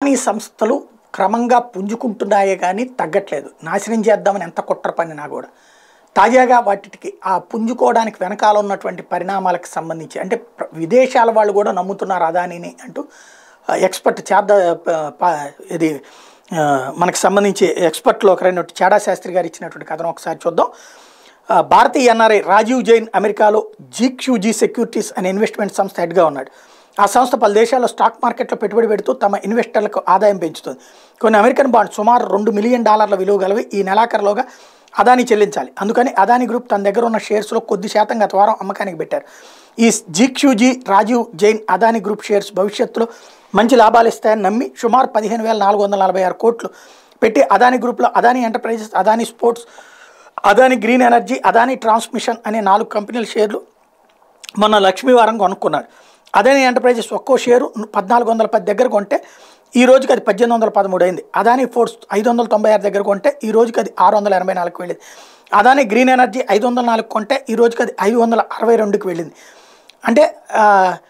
Japanese సంస్థలు క్రమంగా పుంజుకుంటున్నాయే కానీ తగ్గట్లేదు నాశనం చేద్దామని ఎంత కుట్ర పనినా కూడా తాజాగా వాటికి ఆ పుంజుకోవడానికి వెనకాల ఉన్నటువంటి పరిణామాలకు సంబంధించి అంటే ప్ర- విదేశాల వాళ్ళు కూడా నమ్ముతున్నారు అదానిని అంటూ ఆ, ఎక్స్పర్ట్ చేద్ద ప- ప- ఇది ఆ, మనకు సంబంధించి ఎక్స్పర్ట్లో ఒకరైన చాడా శాస్త్రి గారు ఇచ్చినటువంటి కథను ఒకసారి చూద్దాం ఆ, భారతీయ ఎన్ఆర్ఐ రాజీవ్ జైన్ అమెరికాలో జీక్యూజీ సెక్యూరిటీస్ అనే ఇన్వెస్ట్మెంట్ సంస్థ హెడ్గా ఉన్నాడు ఆ సంస్థ పలు దేశాల్లో స్టాక్ మార్కెట్లో పెట్టుబడి పెడుతూ తమ ఇన్వెస్టర్లకు ఆదాయం పెంచుతుంది కొన్ని అమెరికన్ బాండ్ సుమారు రెండు మిలియన్ డాలర్ల విలువ గలవి ఈ నెలాఖరులోగా అదాని చెల్లించాలి అందుకని అదాని గ్రూప్ తన దగ్గర ఉన్న షేర్స్లో కొద్ది శాతం గత వారం అమ్మకానికి పెట్టారు ఈ GQG Rajiv Jain Adani group shares భవిష్యత్తులో మంచి లాభాలు ఇస్తాయని నమ్మి సుమారు పదిహేను వేల నాలుగు వందల నలభై ఆరు కోట్లు పెట్టి అదాని గ్రూప్లో Adani enterprises Adani sports Adani green energy Adani transmission అనే నాలుగు కంపెనీల షేర్లు మొన్న లక్ష్మీవారం కొనుక్కున్నాడు అదాని ఎంటర్ప్రైజెస్ ఒక్కో షేరు పద్నాలుగు వందల పది దగ్గర కొంటే ఈ రోజుకి అది పద్దెనిమిది వందల పదమూడు అయింది అదాని ఫోర్స్ ఐదు వందల తొంభై ఆరు దగ్గర కొంటే ఈ రోజుకి అది ఆరు వందల ఎనభై నాలుగుకి వెళ్ళింది అదాని గ్రీన్ ఎనర్జీ ఐదు వందల నాలుగు కొంటే ఈ రోజుకి అది ఐదు వందల అరవై రెండుకి వెళ్ళింది అంటే ఆ,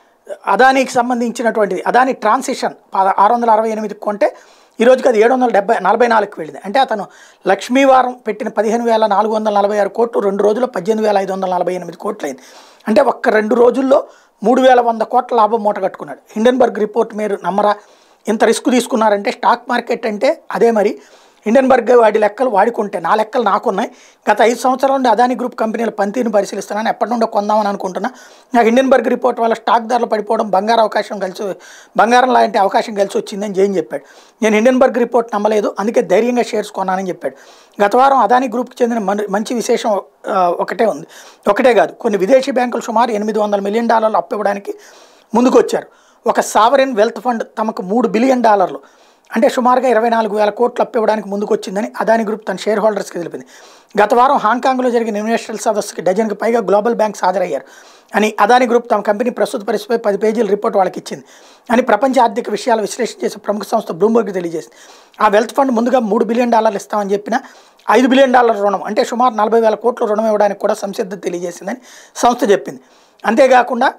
అదానికి సంబంధించినటువంటిది అదాని ట్రాన్సిషన్ పద ఆరు వందల అరవై ఎనిమిదికి కొంటే ఈ రోజుకి అది ఏడు వందల డెబ్బై నలభై నాలుగుకి వెళ్ళింది అంటే అతను లక్ష్మీవారం పెట్టిన పదిహేను వేల నాలుగు వందల నలభై ఆరు కోట్లు రెండు రోజుల్లో పద్దెనిమిది వేల ఐదు వందల నలభై ఎనిమిది కోట్లు అయింది అంటే ఒక్క రెండు రోజుల్లో మూడు వేల వంద కోట్ల లాభం మూట కట్టుకున్నాడు హిండెన్బర్గ్ రిపోర్ట్ మీరు నమ్మరా ఇంత రిస్క్ తీసుకున్నారంటే స్టాక్ మార్కెట్ అంటే అదే మరి హిండెన్బర్గ్ వాడి లెక్కలు వాడుకుంటే నా లెక్కలు నాకున్నాయి గత ఐదు సంవత్సరాల నుండి అదాని గ్రూప్ కంపెనీల పనితీరుని పరిశీలిస్తున్నాను ఎప్పటి నుండో కొందామని అనుకుంటున్నా నాకు హిండెన్బర్గ్ రిపోర్ట్ వల్ల స్టాక్ ధరలు పడిపోవడం బంగారం అవకాశం కలిసి బంగారం లాంటి అవకాశం కలిసి వచ్చిందని జైన్ చెప్పాడు నేను హిండెన్బర్గ్ రిపోర్ట్ నమ్మలేదు అందుకే ధైర్యంగా షేర్స్ కొన్నానని చెప్పాడు గత వారం అదాని గ్రూప్కి చెందిన మన- మంచి విశేషం ఆ, ఒకటే ఉంది ఒకటే కాదు కొన్ని విదేశీ బ్యాంకులు సుమారు ఎనిమిది వందల మిలియన్ డాలర్లు అప్పు ఇవ్వడానికి ముందుకొచ్చారు ఒక సావరెన్ వెల్త్ ఫండ్ తమకు మూడు బిలియన్ డాలర్లు అంటే సుమారుగా ఇరవై నాలుగు వేల కోట్లు అప్పు ఇవ్వడానికి ముందుకొచ్చిందని అదాని గ్రూప్ తన షేర్ హోల్డర్స్కి తెలిపింది గత వారం హాంకాంగ్లో జరిగిన ఇన్వెస్టర్ల సదస్సుకి డజన్కి పైగా గ్లోబల్ బ్యాంక్స్ హాజరయ్యారు అని అదాని గ్రూప్ తమ కంపెనీ ప్రస్తుత పరిస్థితిపై పది పేజీల రిపోర్ట్ వాళ్ళకి ఇచ్చింది అని ప్రపంచ ఆర్థిక విషయాల విశ్లేషణ చేసే ప్రముఖ సంస్థ బ్లూంబర్గ్ తెలియజేసింది ఆ వెల్త్ ఫండ్ ముందుగా మూడు బిలియన్ డాలర్లు ఇస్తామని చెప్పిన ఐదు బిలియన్ డాలర్ రుణం అంటే సుమారు నలభై వేల కోట్ల రుణం ఇవ్వడానికి కూడా సంసిద్ధత తెలియజేసిందని సంస్థ చెప్పింది అంతేకాకుండా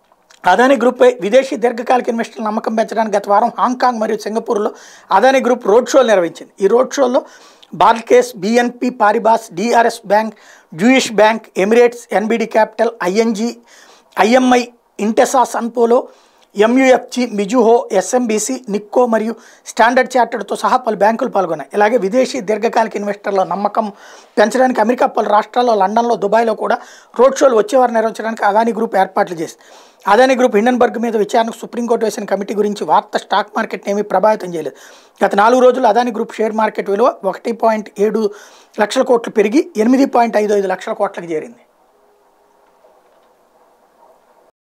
అదాని గ్రూప్పై విదేశీ దీర్ఘకాలిక ఇన్వెస్టర్ల నమ్మకం పెంచడానికి గత వారం హాంకాంగ్ మరియు సింగపూర్లో అదాని గ్రూప్ రోడ్ షోలు నిర్వహించింది ఈ రోడ్ షోలో Barclays BNP Paribas DRS bank Jewish bank Emirates NBD capital ING IMI Intesa Sanpaolo MUFG Mizuho SMBC Nikko మరియు స్టాండర్డ్ చార్టర్డ్తో సహా పలు బ్యాంకులు పాల్గొన్నాయి అలాగే విదేశీ దీర్ఘకాలిక ఇన్వెస్టర్ల నమ్మకం పెంచడానికి అమెరికా పలు రాష్ట్రాల్లో లండన్లో దుబాయ్లో కూడా రోడ్ షోలు వచ్చేవారు నిర్వహించడానికి అదాని గ్రూప్ ఏర్పాట్లు చేసింది అదాని గ్రూప్ హిండన్బర్గ్ మీద విచారణకు సుప్రీంకోర్టు వేసిన కమిటీ గురించి వార్త స్టాక్ మార్కెట్ని ఏమీ ప్రభావితం చేయలేదు గత నాలుగు రోజులు అదాని గ్రూప్ షేర్ మార్కెట్ విలువ ఒకటి పాయింట్ ఏడు లక్షల కోట్లు పెరిగి ఎనిమిది పాయింట్ ఐదు ఐదు లక్షల కోట్లకు చేరింది